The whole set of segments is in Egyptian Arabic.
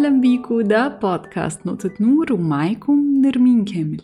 أهلا بيكو ده بودكاست نقطة نور ومعاكم نرمين كامل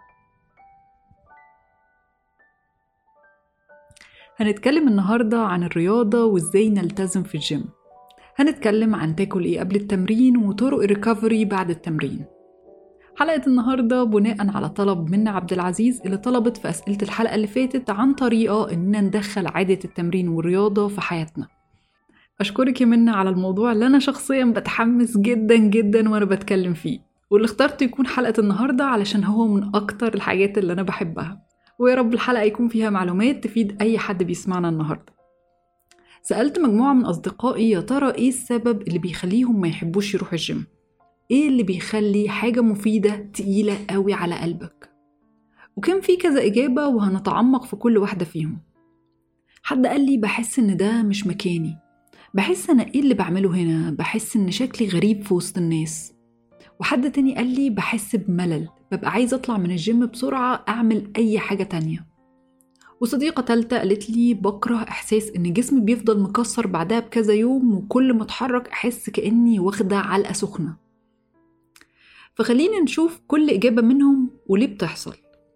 هنتكلم النهاردة عن الرياضة وإزاي نلتزم في الجيم هنتكلم عن تاكل إيه قبل التمرين وطرق الريكفري بعد التمرين حلقة النهاردة بناء على طلب من عبد العزيز اللي طلبت في أسئلة الحلقة اللي فاتت عن طريقة إننا ندخل عادة التمرين والرياضة في حياتنا أشكرك يا منى على الموضوع اللي أنا شخصيا بتحمس جدا جدا وأنا بتكلم فيه واللي اخترت يكون حلقة النهاردة علشان هو من أكتر الحاجات اللي أنا بحبها ويا رب الحلقة يكون فيها معلومات تفيد أي حد بيسمعنا النهاردة سألت مجموعة من أصدقائي يا ترى إيه السبب اللي بيخليهم ما يحبوش يروحوا الجيم إيه اللي بيخلي حاجة مفيدة تقيلة قوي على قلبك وكان في كذا إجابة وهنتعمق في كل واحدة فيهم حد قال لي بحس إن ده مش مكاني بحس أنا إيه اللي بعمله هنا بحس إن شكلي غريب في وسط الناس وحد تاني قال لي بحس بملل ببقى عايز أطلع من الجيم بسرعة أعمل أي حاجة تانية وصديقة تالتة قالت لي بكره إحساس إن جسمي بيفضل مكسر بعدها بكذا يوم وكل ما أتحرك أحس كأني واخدة علقة سخنة فخلينا نشوف كل إجابة منهم وليه بتحصل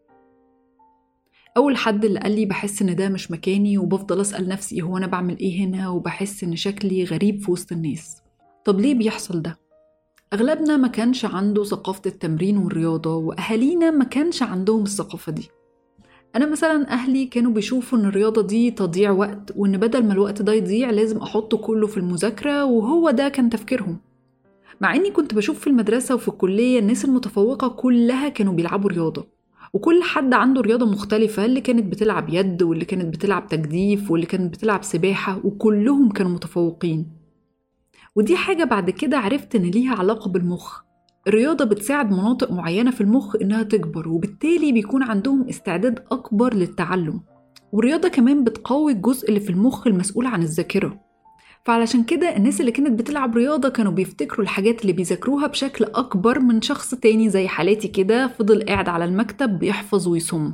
أول حد اللي قال لي بحس إن ده مش مكاني وبفضل أسأل نفسي هو أنا بعمل إيه هنا وبحس إن شكلي غريب في وسط الناس طب ليه بيحصل ده؟ أغلبنا ما كانش عنده ثقافة التمرين والرياضة وأهالينا ما كانش عندهم الثقافة دي أنا مثلا أهلي كانوا بيشوفوا إن الرياضة دي تضييع وقت وإن بدل ما الوقت ده يضيع لازم أحطه كله في المذاكرة وهو ده كان تفكيرهم مع إني كنت بشوف في المدرسة وفي الكلية الناس المتفوقة كلها كانوا بيلعبوا رياضة وكل حد عنده رياضة مختلفة اللي كانت بتلعب يد واللي كانت بتلعب تجديف واللي كانت بتلعب سباحة وكلهم كانوا متفوقين ودي حاجة بعد كده عرفت إن ليها علاقة بالمخ الرياضة بتساعد مناطق معينة في المخ إنها تكبر وبالتالي بيكون عندهم استعداد أكبر للتعلم والرياضة كمان بتقوي الجزء اللي في المخ المسؤول عن الذاكرة فعلشان كده الناس اللي كانت بتلعب رياضة كانوا بيفتكروا الحاجات اللي بيذاكروها بشكل أكبر من شخص تاني زي حالاتي كده فضل قاعد على المكتب بيحفظ ويصم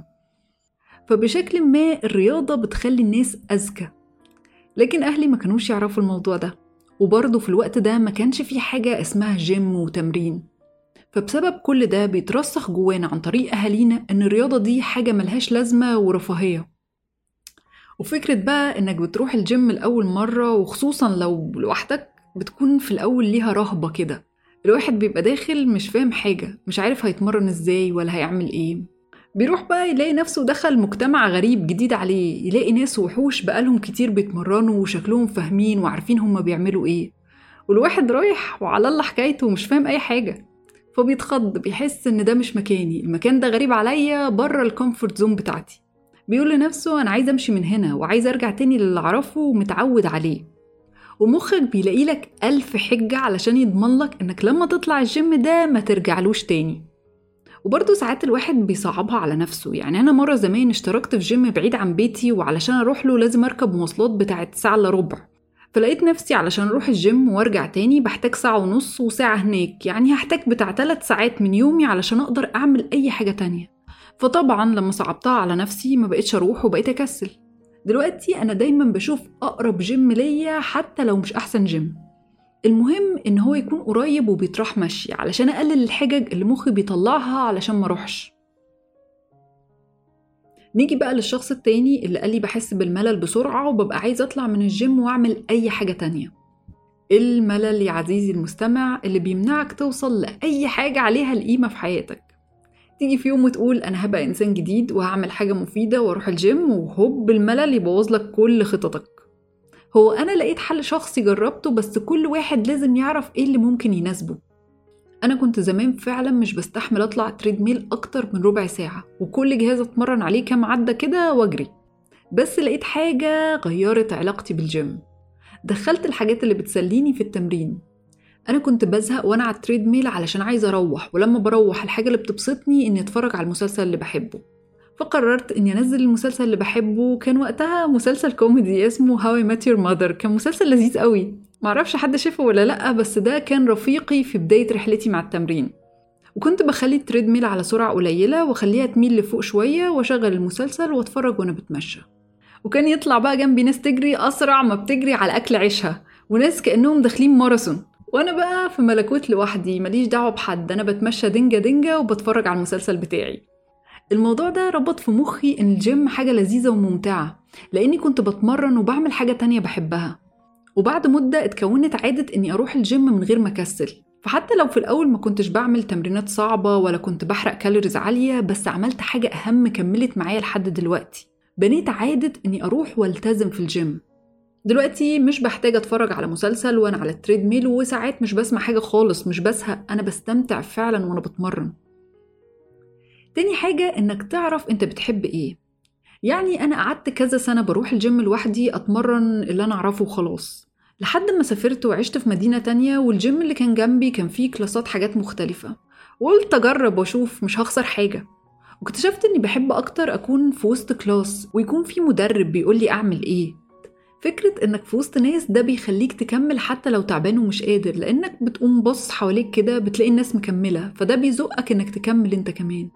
فبشكل ما الرياضة بتخلي الناس أذكى لكن أهلي ما كانوش يعرفوا الموضوع ده وبرضه في الوقت ده ما كانش في حاجة اسمها جيم وتمرين فبسبب كل ده بيترسخ جوانا عن طريق أهالينا إن الرياضة دي حاجة ملهاش لازمة ورفاهية وفكرة بقى إنك بتروح الجيم لأول مرة وخصوصا لو لوحدك بتكون في الأول ليها رهبة كده الواحد بيبقى داخل مش فاهم حاجة مش عارف هيتمرن ازاي ولا هيعمل ايه بيروح بقى يلاقي نفسه دخل مجتمع غريب جديد عليه يلاقي ناس وحوش بقالهم كتير بيتمرنوا وشكلهم فاهمين وعارفين هما بيعملوا ايه والواحد رايح وعلى الله حكايته ومش فاهم اي حاجة فبيتخض بيحس ان ده مش مكاني المكان ده غريب عليا بره الكومفورت زون بتاعتي بيقول لنفسه انا عايز امشي من هنا وعايز ارجع تاني للي اعرفه ومتعود عليه ومخك بيلاقي لك ألف حجة علشان يضمن لك إنك لما تطلع الجيم ده ما ترجعلوش تاني وبرضه ساعات الواحد بيصعبها على نفسه يعني أنا مرة زمان اشتركت في جيم بعيد عن بيتي وعلشان أروح له لازم أركب مواصلات بتاعت ساعة إلا ربع فلقيت نفسي علشان أروح الجيم وأرجع تاني بحتاج ساعة ونص وساعة هناك يعني هحتاج بتاع تلات ساعات من يومي علشان أقدر أعمل أي حاجة تانية فطبعا لما صعبتها على نفسي ما بقيتش أروح وبقيت أكسل دلوقتي أنا دايما بشوف أقرب جيم ليا حتى لو مش أحسن جيم المهم إن هو يكون قريب وبيطرح مشي علشان أقلل الحجج اللي مخي بيطلعها علشان ما أروحش نيجي بقى للشخص التاني اللي قال لي بحس بالملل بسرعة وببقى عايز أطلع من الجيم وأعمل أي حاجة تانية الملل يا عزيزي المستمع اللي بيمنعك توصل لأي حاجة عليها القيمة في حياتك تيجي في يوم وتقول أنا هبقى إنسان جديد وهعمل حاجة مفيدة وأروح الجيم وهوب الملل يبوظ لك كل خططك هو أنا لقيت حل شخصي جربته بس كل واحد لازم يعرف إيه اللي ممكن يناسبه أنا كنت زمان فعلا مش بستحمل أطلع تريد ميل أكتر من ربع ساعة وكل جهاز أتمرن عليه كام عدة كده وأجري بس لقيت حاجة غيرت علاقتي بالجيم دخلت الحاجات اللي بتسليني في التمرين انا كنت بزهق وانا على التريد ميل علشان عايزه اروح ولما بروح الحاجه اللي بتبسطني اني اتفرج على المسلسل اللي بحبه فقررت اني انزل المسلسل اللي بحبه كان وقتها مسلسل كوميدي اسمه هاو اي مات يور ماذر كان مسلسل لذيذ قوي معرفش حد شافه ولا لا بس ده كان رفيقي في بدايه رحلتي مع التمرين وكنت بخلي التريد ميل على سرعه قليله واخليها تميل لفوق شويه واشغل المسلسل واتفرج وانا بتمشى وكان يطلع بقى جنبي ناس تجري اسرع ما بتجري على اكل عيشها وناس كانهم داخلين ماراثون وانا بقى في ملكوت لوحدي ماليش دعوه بحد انا بتمشى دنجه دنجه وبتفرج على المسلسل بتاعي الموضوع ده ربط في مخي ان الجيم حاجه لذيذه وممتعه لاني كنت بتمرن وبعمل حاجه تانية بحبها وبعد مده اتكونت عاده اني اروح الجيم من غير ما اكسل فحتى لو في الأول ما كنتش بعمل تمرينات صعبة ولا كنت بحرق كالوريز عالية بس عملت حاجة أهم كملت معايا لحد دلوقتي بنيت عادة إني أروح والتزم في الجيم دلوقتي مش بحتاج أتفرج على مسلسل وأنا على التريد ميل وساعات مش بسمع حاجة خالص مش بزهق أنا بستمتع فعلا وأنا بتمرن تاني حاجة إنك تعرف أنت بتحب إيه يعني أنا قعدت كذا سنة بروح الجيم لوحدي أتمرن اللي أنا أعرفه وخلاص لحد ما سافرت وعشت في مدينة تانية والجيم اللي كان جنبي كان فيه كلاسات حاجات مختلفة وقلت أجرب وأشوف مش هخسر حاجة واكتشفت إني بحب أكتر أكون في وسط كلاس ويكون في مدرب بيقولي أعمل إيه فكرة إنك في وسط ناس ده بيخليك تكمل حتى لو تعبان ومش قادر لأنك بتقوم بص حواليك كده بتلاقي الناس مكملة فده بيزقك إنك تكمل أنت كمان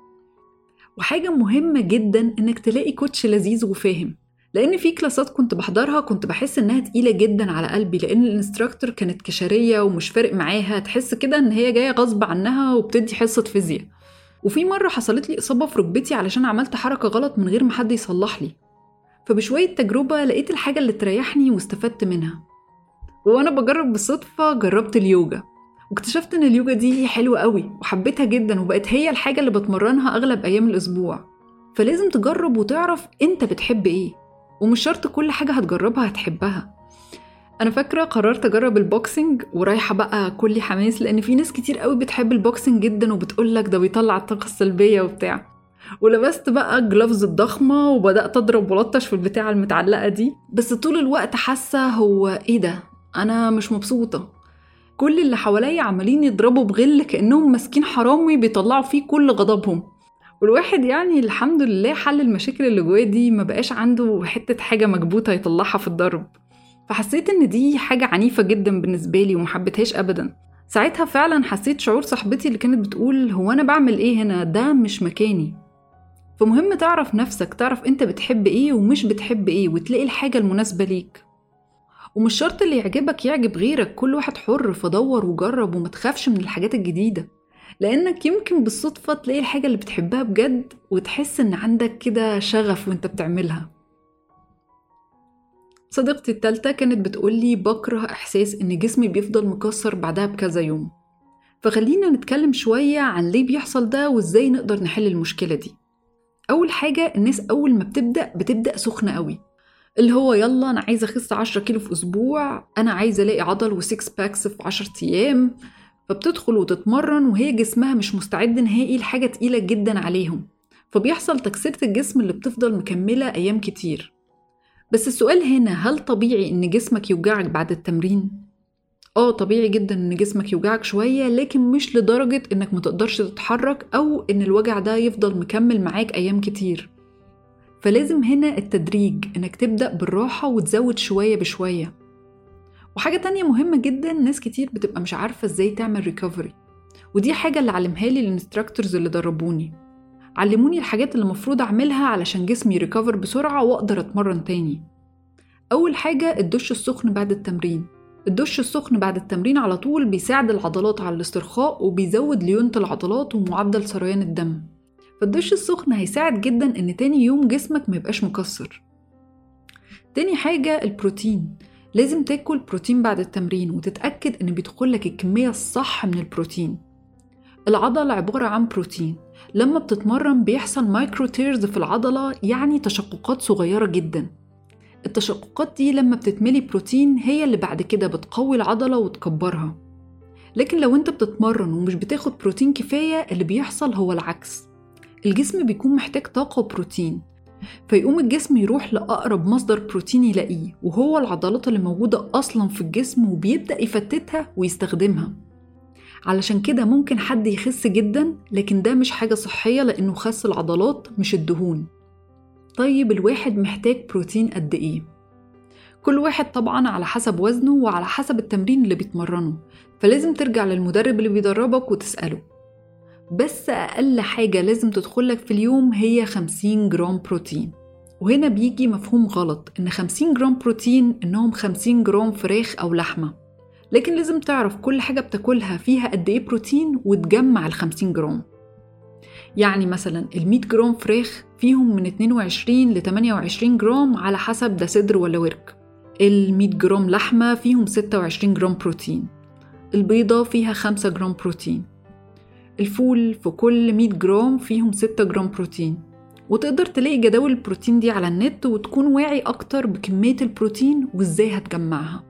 وحاجة مهمة جدا إنك تلاقي كوتش لذيذ وفاهم لان في كلاسات كنت بحضرها كنت بحس انها تقيله جدا على قلبي لان الانستراكتور كانت كشريه ومش فارق معاها تحس كده ان هي جايه غصب عنها وبتدي حصه فيزياء وفي مره حصلت لي اصابه في ركبتي علشان عملت حركه غلط من غير ما حد يصلح لي فبشويه تجربه لقيت الحاجه اللي تريحني واستفدت منها وانا بجرب بالصدفه جربت اليوجا واكتشفت ان اليوجا دي حلوه قوي وحبيتها جدا وبقت هي الحاجه اللي بتمرنها اغلب ايام الاسبوع فلازم تجرب وتعرف انت بتحب ايه ومش شرط كل حاجة هتجربها هتحبها أنا فاكرة قررت أجرب البوكسنج ورايحة بقى كل حماس لأن في ناس كتير قوي بتحب البوكسنج جدا وبتقولك ده بيطلع الطاقة السلبية وبتاع ولبست بقى الجلافز الضخمة وبدأت أضرب ولطش في البتاعة المتعلقة دي بس طول الوقت حاسة هو إيه ده أنا مش مبسوطة كل اللي حواليا عمالين يضربوا بغل كأنهم ماسكين حرامي بيطلعوا فيه كل غضبهم والواحد يعني الحمد لله حل المشاكل اللي جواه دي ما بقاش عنده حتة حاجة مكبوتة يطلعها في الضرب فحسيت ان دي حاجة عنيفة جدا بالنسبة لي ومحبتهاش ابدا ساعتها فعلا حسيت شعور صاحبتي اللي كانت بتقول هو انا بعمل ايه هنا ده مش مكاني فمهم تعرف نفسك تعرف انت بتحب ايه ومش بتحب ايه وتلاقي الحاجة المناسبة ليك ومش شرط اللي يعجبك يعجب غيرك كل واحد حر فدور وجرب وما تخافش من الحاجات الجديده لانك يمكن بالصدفة تلاقي الحاجة اللي بتحبها بجد وتحس ان عندك كده شغف وانت بتعملها صديقتي التالتة كانت بتقولي بكره إحساس إن جسمي بيفضل مكسر بعدها بكذا يوم فخلينا نتكلم شوية عن ليه بيحصل ده وإزاي نقدر نحل المشكلة دي أول حاجة الناس أول ما بتبدأ بتبدأ سخنة قوي اللي هو يلا أنا عايزة أخس عشرة كيلو في أسبوع أنا عايزة ألاقي عضل وسيكس باكس في عشر أيام فبتدخل وتتمرن وهي جسمها مش مستعد نهائي لحاجة تقيلة جدا عليهم فبيحصل تكسيرة الجسم اللي بتفضل مكملة أيام كتير بس السؤال هنا هل طبيعي إن جسمك يوجعك بعد التمرين؟ آه طبيعي جدا إن جسمك يوجعك شوية لكن مش لدرجة إنك متقدرش تتحرك أو إن الوجع ده يفضل مكمل معاك أيام كتير فلازم هنا التدريج إنك تبدأ بالراحة وتزود شوية بشوية وحاجة تانية مهمة جدا ناس كتير بتبقى مش عارفة ازاي تعمل ريكفري ودي حاجة اللي علمها لي الانستراكتورز اللي دربوني علموني الحاجات اللي المفروض أعملها علشان جسمي ريكفر بسرعة وأقدر أتمرن تاني أول حاجة الدش السخن بعد التمرين الدش السخن بعد التمرين على طول بيساعد العضلات على الاسترخاء وبيزود ليونة العضلات ومعدل سريان الدم فالدش السخن هيساعد جدا ان تاني يوم جسمك ما يبقاش مكسر تاني حاجة البروتين لازم تاكل بروتين بعد التمرين وتتأكد إن بيدخلك الكمية الصح من البروتين العضلة عبارة عن بروتين لما بتتمرن بيحصل مايكرو تيرز في العضلة يعني تشققات صغيرة جدا التشققات دي لما بتتملي بروتين هي اللي بعد كده بتقوي العضلة وتكبرها لكن لو انت بتتمرن ومش بتاخد بروتين كفاية اللي بيحصل هو العكس الجسم بيكون محتاج طاقة وبروتين فيقوم الجسم يروح لأقرب مصدر بروتين يلاقيه وهو العضلات اللي موجودة أصلا في الجسم وبيبدأ يفتتها ويستخدمها علشان كده ممكن حد يخس جدا لكن ده مش حاجة صحية لأنه خس العضلات مش الدهون طيب الواحد محتاج بروتين قد إيه؟ كل واحد طبعا على حسب وزنه وعلى حسب التمرين اللي بيتمرنه فلازم ترجع للمدرب اللي بيدربك وتسأله بس أقل حاجة لازم تدخلك في اليوم هي 50 جرام بروتين وهنا بيجي مفهوم غلط إن 50 جرام بروتين إنهم 50 جرام فراخ أو لحمة لكن لازم تعرف كل حاجة بتاكلها فيها قد إيه بروتين وتجمع ال 50 جرام يعني مثلا ال 100 جرام فراخ فيهم من 22 ل 28 جرام على حسب ده صدر ولا ورك ال 100 جرام لحمة فيهم 26 جرام بروتين البيضة فيها 5 جرام بروتين الفول في كل 100 جرام فيهم 6 جرام بروتين وتقدر تلاقي جداول البروتين دي على النت وتكون واعي أكتر بكمية البروتين وإزاي هتجمعها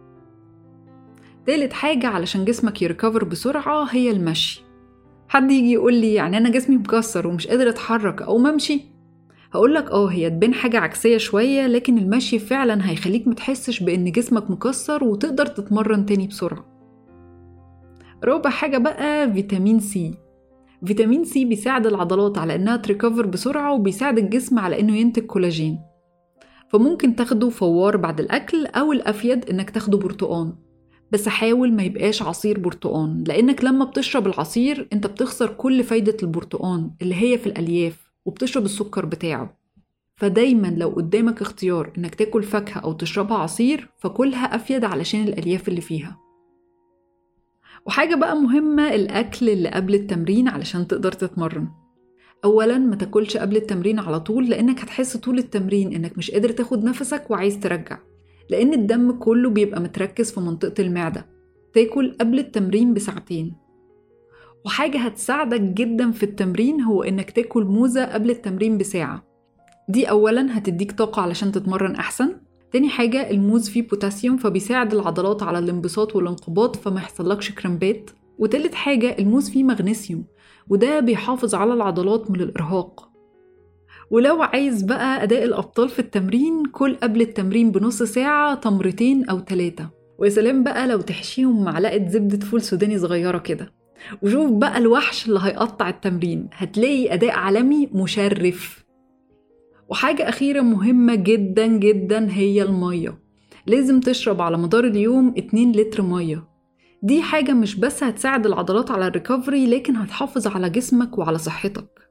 تالت حاجة علشان جسمك يركفر بسرعة هي المشي حد يجي يقول لي يعني أنا جسمي مكسر ومش قادر أتحرك أو ممشي هقولك اه هي تبان حاجة عكسية شوية لكن المشي فعلا هيخليك متحسش بإن جسمك مكسر وتقدر تتمرن تاني بسرعة رابع حاجة بقى فيتامين سي فيتامين سي بيساعد العضلات على إنها تريكفر بسرعة وبيساعد الجسم على إنه ينتج كولاجين فممكن تاخده فوار بعد الأكل أو الأفيد إنك تاخده برتقان بس حاول ما يبقاش عصير برتقان لأنك لما بتشرب العصير أنت بتخسر كل فايدة البرتقان اللي هي في الألياف وبتشرب السكر بتاعه فدايما لو قدامك اختيار انك تاكل فاكهة او تشربها عصير فكلها افيد علشان الالياف اللي فيها وحاجة بقى مهمة الأكل اللي قبل التمرين علشان تقدر تتمرن أولا ما تاكلش قبل التمرين على طول لأنك هتحس طول التمرين إنك مش قادر تاخد نفسك وعايز ترجع لأن الدم كله بيبقى متركز في منطقة المعدة تاكل قبل التمرين بساعتين وحاجة هتساعدك جدا في التمرين هو إنك تاكل موزة قبل التمرين بساعة دي أولا هتديك طاقة علشان تتمرن أحسن تاني حاجة الموز فيه بوتاسيوم فبيساعد العضلات على الانبساط والانقباض فما يحصلكش كرامبات وتالت حاجة الموز فيه مغنيسيوم وده بيحافظ على العضلات من الإرهاق ولو عايز بقى أداء الأبطال في التمرين كل قبل التمرين بنص ساعة تمرتين أو تلاتة ويا سلام بقى لو تحشيهم معلقة زبدة فول سوداني صغيرة كده وشوف بقى الوحش اللي هيقطع التمرين هتلاقي أداء عالمي مشرف وحاجة أخيرة مهمة جدا جدا هي المية لازم تشرب على مدار اليوم 2 لتر مية دي حاجة مش بس هتساعد العضلات على الريكفري لكن هتحافظ على جسمك وعلى صحتك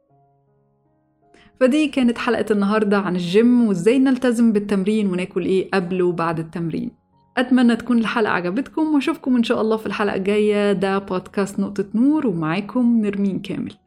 فدي كانت حلقة النهاردة عن الجيم وازاي نلتزم بالتمرين وناكل ايه قبل وبعد التمرين أتمنى تكون الحلقة عجبتكم وأشوفكم إن شاء الله في الحلقة الجاية ده بودكاست نقطة نور ومعاكم نرمين كامل